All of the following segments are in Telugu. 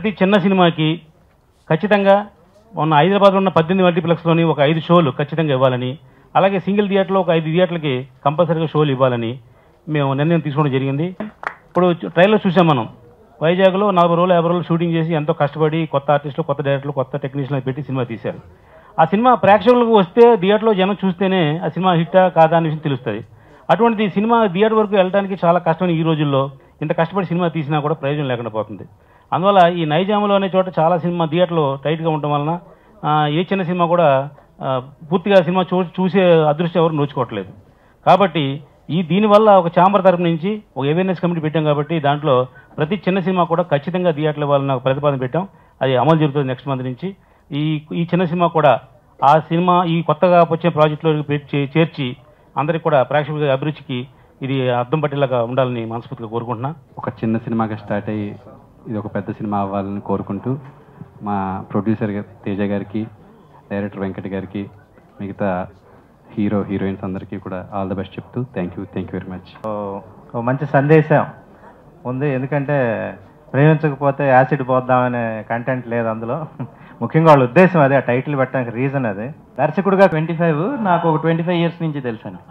ప్రతి చిన్న సినిమాకి ఖచ్చితంగా మొన్న హైదరాబాద్లో ఉన్న పద్దెనిమిది మల్టీప్లెక్స్లోని ఒక ఐదు షోలు ఖచ్చితంగా ఇవ్వాలని అలాగే సింగిల్ థియేటర్లో ఒక ఐదు థియేటర్లకి కంపల్సరీగా షోలు ఇవ్వాలని మేము నిర్ణయం తీసుకోవడం జరిగింది ఇప్పుడు ట్రైలర్ చూసాం మనం వైజాగ్లో నలభై రోజులు యాభై రోజులు షూటింగ్ చేసి ఎంతో కష్టపడి కొత్త ఆర్టిస్టులు కొత్త డైరెక్టర్లు కొత్త టెక్నీషియన్లు పెట్టి సినిమా తీశారు ఆ సినిమా ప్రేక్షకులకు వస్తే థియేటర్లో జనం చూస్తేనే ఆ సినిమా హిట్టా కాదా అనే విషయం తెలుస్తుంది అటువంటిది సినిమా థియేటర్ వరకు వెళ్ళడానికి చాలా కష్టమైన ఈ రోజుల్లో ఇంత కష్టపడి సినిమా తీసినా కూడా ప్రయోజనం లేకుండా పోతుంది అందువల్ల ఈ నైజాములో అనే చోట చాలా సినిమా థియేటర్లు టైట్గా ఉండటం వలన ఆ, ఏ చిన్న సినిమా కూడా ఆ, పూర్తిగా సినిమా చూ చూసే అదృష్టం ఎవరు నోచుకోవట్లేదు కాబట్టి ఈ దీనివల్ల ఒక ఛాంబర్ తరపు నుంచి ఒక అవేర్నెస్ కమిటీ పెట్టాం కాబట్టి దాంట్లో ప్రతి చిన్న సినిమా కూడా ఖచ్చితంగా థియేటర్లు ఇవ్వాలని ఒక ప్రతిపాదన పెట్టాం అది అమలు జరుగుతుంది నెక్స్ట్ మంత్ నుంచి ఈ ఈ చిన్న సినిమా కూడా ఆ సినిమా ఈ కొత్తగా వచ్చే ప్రాజెక్టులో పెట్టి చేర్చి అందరికి కూడా ప్రేక్షకుల అభిరుచికి ఇది అర్థం పట్టేలాగా ఉండాలని మనస్ఫూర్తిగా కోరుకుంటున్నా ఒక చిన్న సినిమాగా స్టార్ట్ అయ్యి ఇది ఒక పెద్ద సినిమా అవ్వాలని కోరుకుంటూ మా ప్రొడ్యూసర్ గా- తేజ గారికి డైరెక్టర్ వెంకట్ గారికి మిగతా హీరో హీరోయిన్స్ అందరికీ కూడా ఆల్ ద బెస్ట్ చెప్తూ thank you thank you very much ఓ మంచి సందేశం ఉంది ఎందుకంటే ప్రేమించకపోతే యాసిడ్ పోద్దామనే కంటెంట్ లేదు అందులో ముఖ్యంగా వాళ్ళ ఉద్దేశం అదే ఆ టైటిల్ పెట్టడానికి రీజన్ అదే దర్శకుడిగా ట్వంటీ ఫైవ్ నాకు ఒక ట్వంటీ ఫైవ్ ఇయర్స్ నుంచి తెలుసండి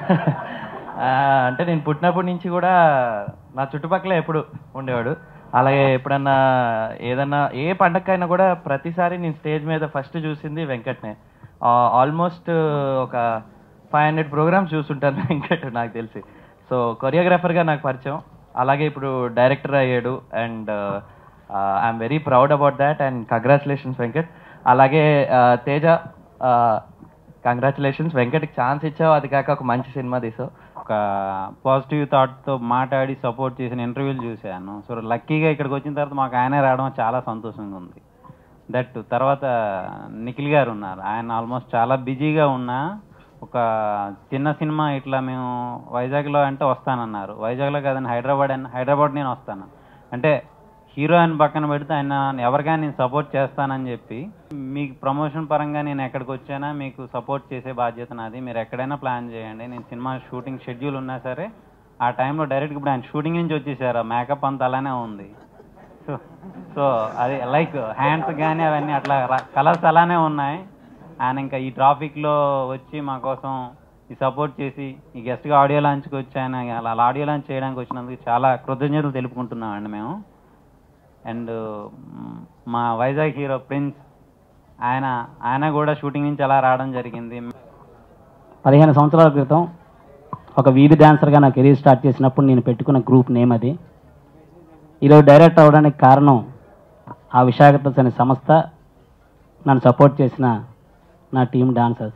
ఆ, అంటే నేను పుట్టినప్పటి నుంచి కూడా నా చుట్టుపక్కల ఎప్పుడు ఉండేవాడు అలాగే ఎప్పుడన్నా ఏదన్నా ఏ పండగకైనా కూడా ప్రతిసారి నేను స్టేజ్ మీద ఫస్ట్ చూసింది వెంకట్నే ఆల్మోస్ట్ ఒక ఫైవ్ హండ్రెడ్ ప్రోగ్రామ్స్ చూస్తుంటాను వెంకట్ నాకు తెలిసి సో కొరియోగ్రాఫర్గా నాకు పరిచయం అలాగే ఇప్పుడు డైరెక్టర్ అయ్యాడు and I'm very proud about that and congratulations Venkat అలాగే ఆ, తేజ కంగ్రాచులేషన్స్ వెంకట్కి ఛాన్స్ ఇచ్చావు అది కాక ఒక మంచి సినిమా తీసావు ఒక పాజిటివ్ థాట్తో మాట్లాడి సపోర్ట్ చేసిన ఇంటర్వ్యూలు చూశాను సో లక్కీగా ఇక్కడికి వచ్చిన తర్వాత మాకు ఆయనే రావడం చాలా సంతోషంగా ఉంది దట్ తర్వాత నిఖిల్ గారు ఉన్నారు ఆయన ఆల్మోస్ట్ చాలా బిజీగా ఉన్నా ఒక చిన్న సినిమా ఇట్లా మేము వైజాగ్లో అంటే వస్తానన్నారు వైజాగ్లో కాదని హైదరాబాద్ అని హైదరాబాద్ నేను వస్తాను అంటే హీరో అని పక్కన పెడితే ఆయన ఎవరికైనా నేను సపోర్ట్ చేస్తానని చెప్పి మీకు ప్రమోషన్ పరంగా నేను ఎక్కడికి వచ్చానా మీకు సపోర్ట్ చేసే బాధ్యత నాది మీరు ఎక్కడైనా ప్లాన్ చేయండి నేను సినిమా షూటింగ్ షెడ్యూల్ ఉన్నా సరే ఆ టైంలో డైరెక్ట్ ఇప్పుడు ఆయన షూటింగ్ నుంచి వచ్చేసారు మేకప్ అంతా అలానే ఉంది సో సో అది లైక్ హ్యాండ్స్ కానీ అవన్నీ అట్లా కలర్స్ అలానే ఉన్నాయి ఆయన ఇంకా ఈ ట్రాఫిక్లో వచ్చి మా కోసం ఈ సపోర్ట్ చేసి ఈ గెస్ట్గా ఆడియో లాంచ్కి వచ్చి ఆయన అలా ఆడియో లాంచ్ చేయడానికి వచ్చినందుకు చాలా కృతజ్ఞతలు తెలుపుకుంటున్నామండి మేము అండ్ మా వైజాగ్ హీరో ప్రిన్స్ ఆయన ఆయన కూడా షూటింగ్ నుంచి అలా రావడం జరిగింది పదిహేను సంవత్సరాల క్రితం ఒక వీధి డాన్సర్గా నా కెరీర్ స్టార్ట్ చేసినప్పుడు నేను పెట్టుకున్న గ్రూప్ నేమ్ అది ఈరోజు డైరెక్ట్ అవ్వడానికి కారణం ఆ విశాఖపట్నం అనే సంస్థ నన్ను సపోర్ట్ చేసిన నా టీం డాన్సర్స్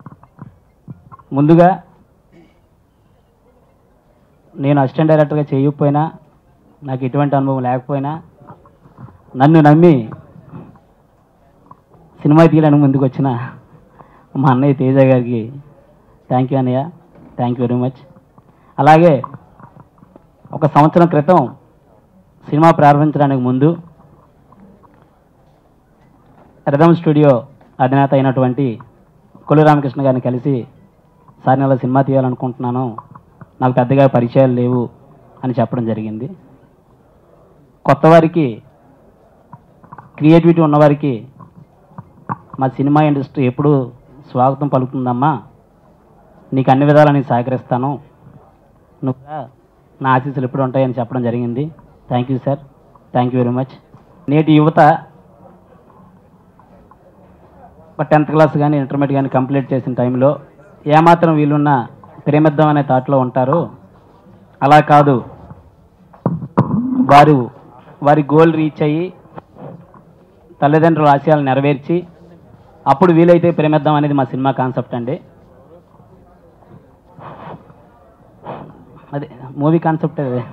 ముందుగా నేను అసిస్టెంట్ డైరెక్టర్గా చేయకపోయినా నాకు ఎటువంటి అనుభవం లేకపోయినా నన్ను నమ్మి సినిమా తీయడానికి ముందుకు వచ్చిన మా అన్నయ్య తేజ గారికి థ్యాంక్ యూ అన్నయ్య థ్యాంక్ యూ వెరీ మచ్ అలాగే ఒక సంవత్సరం క్రితం సినిమా ప్రారంభించడానికి ముందు రథం స్టూడియో అధినేత అయినటువంటి కొల్లు రామకృష్ణ గారిని కలిసి సార్ నెల సినిమా తీయాలనుకుంటున్నాను నాకు పెద్దగా పరిచయాలు లేవు అని చెప్పడం జరిగింది కొత్త వారికి క్రియేటివిటీ ఉన్నవారికి మా సినిమా ఇండస్ట్రీ ఎప్పుడు స్వాగతం పలుకుతుందమ్మా నీకు అన్ని విధాలా నేను సహకరిస్తాను నువ్వు కూడా నా ఆశీస్సులు ఎప్పుడు ఉంటాయని చెప్పడం జరిగింది thank you sir thank you very much నేటి యువత ఒక టెన్త్ క్లాస్ కానీ ఇంటర్మీడియట్ కానీ కంప్లీట్ చేసిన టైంలో ఏమాత్రం వీలున్న ప్రేమిద్దాం అనే థాట్లో ఉంటారు అలా కాదు వారు వారి గోల్ రీచ్ అయ్యి తల్లిదండ్రుల ఆశయాలు నెరవేర్చి అప్పుడు వీలైతే ప్రేమిద్దాం అనేది మా సినిమా కాన్సెప్ట్ అండి అదే మూవీ కాన్సెప్ట్ అదే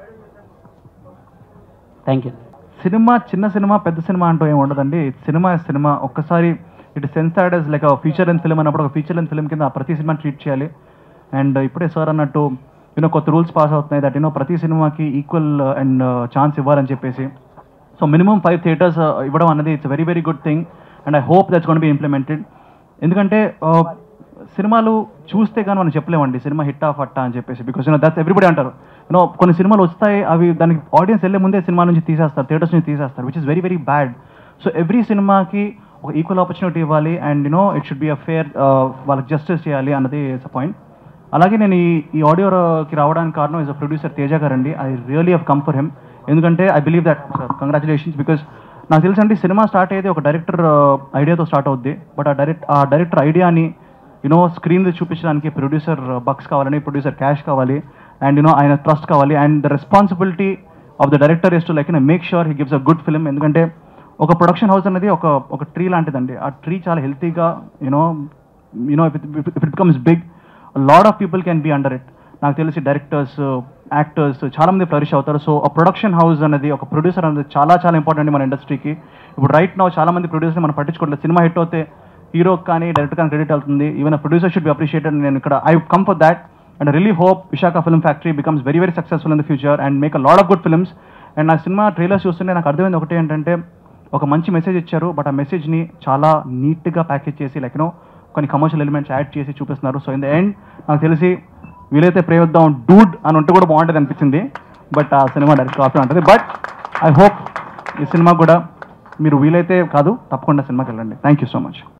థ్యాంక్ యూ సినిమా చిన్న సినిమా పెద్ద సినిమా అంటూ ఏమి ఉండదండి సినిమా సినిమా ఒక్కసారి it censored as like feature length film అన్నప్పుడు ఒక ఫీచర్ లెంత్ ఫిల్మ్ కింద ఆ ప్రతి సినిమా ట్రీట్ చేయాలి అండ్ ఇప్పుడే సార్ అన్నట్టు యూనో కొత్త రూల్స్ పాస్ అవుతున్నాయి దట్ యూనో ప్రతి సినిమాకి ఈక్వల్ అండ్ ఛాన్స్ ఇవ్వాలని చెప్పేసి సో మినిమం ఫైవ్ థియేటర్స్ ఇవ్వడం అనేది it's very very good thing and I hope that's gonna be implemented ఎందుకంటే uh, సినిమాలు చూస్తే కానీ మనం చెప్పలేమండి సినిమా హిట్ ఆఫ్ అట్టా అని చెప్పేసి బికాస్ యూనో దట్స్ ఎవ్రీబడి అంటారు యూనో కొన్ని సినిమాలు వస్తాయి అవి దానికి ఆడియన్స్ వెళ్ళే ముందే సినిమా నుంచి తీసేస్తారు థియేటర్స్ నుంచి తీసేస్తారు which is very very bad so every సినిమాకి ఒక ఈక్వల్ ఆపర్చునిటీ ఇవ్వాలి and you know it should be a fair వాళ్ళకి జస్టిస్ చేయాలి అన్నది పాయింట్ అలాగే నేను ఈ ఈ ఆడియోకి రావడానికి కారణం ఇస్ అ ప్రొడ్యూసర్ తేజ గారు అండి I really have come for him ఎందుకంటే I believe that congratulations because నాకు తెలుసండి సినిమా స్టార్ట్ అయ్యేది ఒక డైరెక్టర్ ఐడియాతో స్టార్ట్ అవుద్ది బట్ ఆ డైరెక్ట్ ఆ డైరెక్టర్ ఐడియాని యునో స్క్రీన్ చూపించడానికి ప్రొడ్యూసర్ బక్స్ కావాలని ప్రొడ్యూసర్ క్యాష్ కావాలి అండ్ యునో ఆయన ట్రస్ట్ కావాలి and the responsibility of the director is to like make sure he gives a good film ఎందుకంటే ఒక ప్రొడక్షన్ హౌస్ అనేది ఒక ఒక ట్రీ లాంటిదండి ఆ ట్రీ చాలా హెల్తీగా you know you know if it becomes big lot of people can be under it నాకు తెలిసి డైరెక్టర్స్ యాక్టర్స్ చాలా మంది ఫ్లరిష్ అవుతారు సో ఆ ప్రొడక్షన్ హౌస్ అనేది ఒక ప్రొడ్యూసర్ అనేది చాలా చాలా ఇంపార్టెంట్ మన ఇండస్ట్రీకి ఇప్పుడు రైట్ నౌ చాలా మంది ప్రొడ్యూసర్ మనం పట్టించుకోవట్లేదు సినిమా హిట్ అవుతే హీరో కానీ డైరెక్టర్ కానీ క్రెడిట్ అవుతుంది even producer should be appreciated నేను ఇక్కడ I come for that and really hope Visakha film factory becomes very very successful in the future and make a lot of good films and నా సినిమా ట్రైలర్స్ చూస్తుంటే నాకు అర్థమైంది ఒకటి ఏంటంటే ఒక మంచి మెసేజ్ ఇచ్చారు బట్ ఆ మెసేజ్ని చాలా నీట్గా ప్యాకేజ్ చేసి like you know commercial elements add చేసి చూపిస్తున్నారు సో ఇన్ ద ఎండ్ నాకు తెలిసి వీలైతే ప్రయోగిద్దాం డూడ్ అని ఉంటే కూడా బాగుంటుంది అనిపించింది బట్ ఆ సినిమా డైరెక్ట్ కాపీ ఉంటుంది బట్ ఐ హోప్ ఈ సినిమా కూడా మీరు వీలైతే కాదు తప్పకుండా సినిమాకి వెళ్ళండి థ్యాంక్ యూ సో మచ్